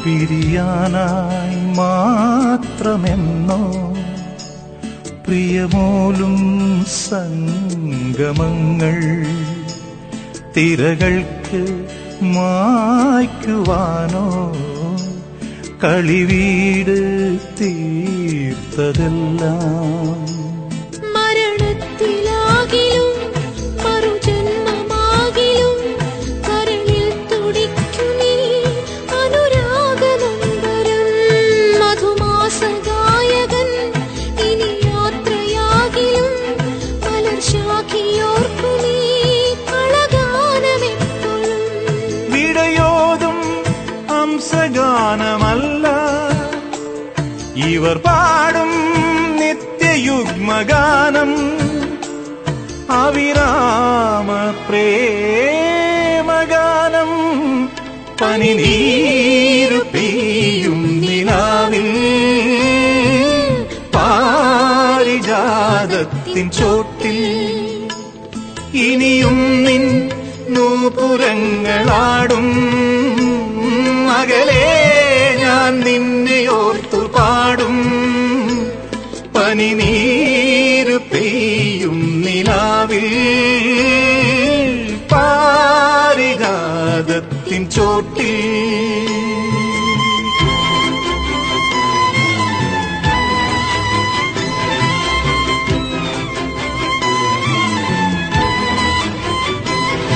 പിരിയാനായി മാത്രമെന്നോ പ്രിയമോലും സംഗമങ്ങൾ തിരകൾക്ക് മായ്ക്കുവാനോ കളിവീട് തീർത്തതെല്ലാം മരണത്തിലാകിലും മറുജന്മമാകിലും കരളിൽ തുടിക്കുനീ അനുരാഗനൊമ്പരം മധുമാസഗായകൻ ഇനി യാത്രയാകിലും മലർശാഖിയോർക്കുനീ കളഗാനമെപ്പോഴും വിടയോതും ഹംസഗാനമല്ല ഇവർ പാടും നിത്യയുഗ്മഗാനം അവിരാമ പ്രേമഗാനം പനിനീരു പെയ്യും നിലാവിൽ പാരിജാതത്തിൻ ചോട്ടിൽ ഇനിയും നിൻ നൂപുരങ്ങളാടും അകലെ ഞാൻ നിന്നെ ഓർത്തു പാടും പനിനീര് പെയ്യും നിലാവിൽ പാരിജാതത്തിൻ ചോട്ടിൽ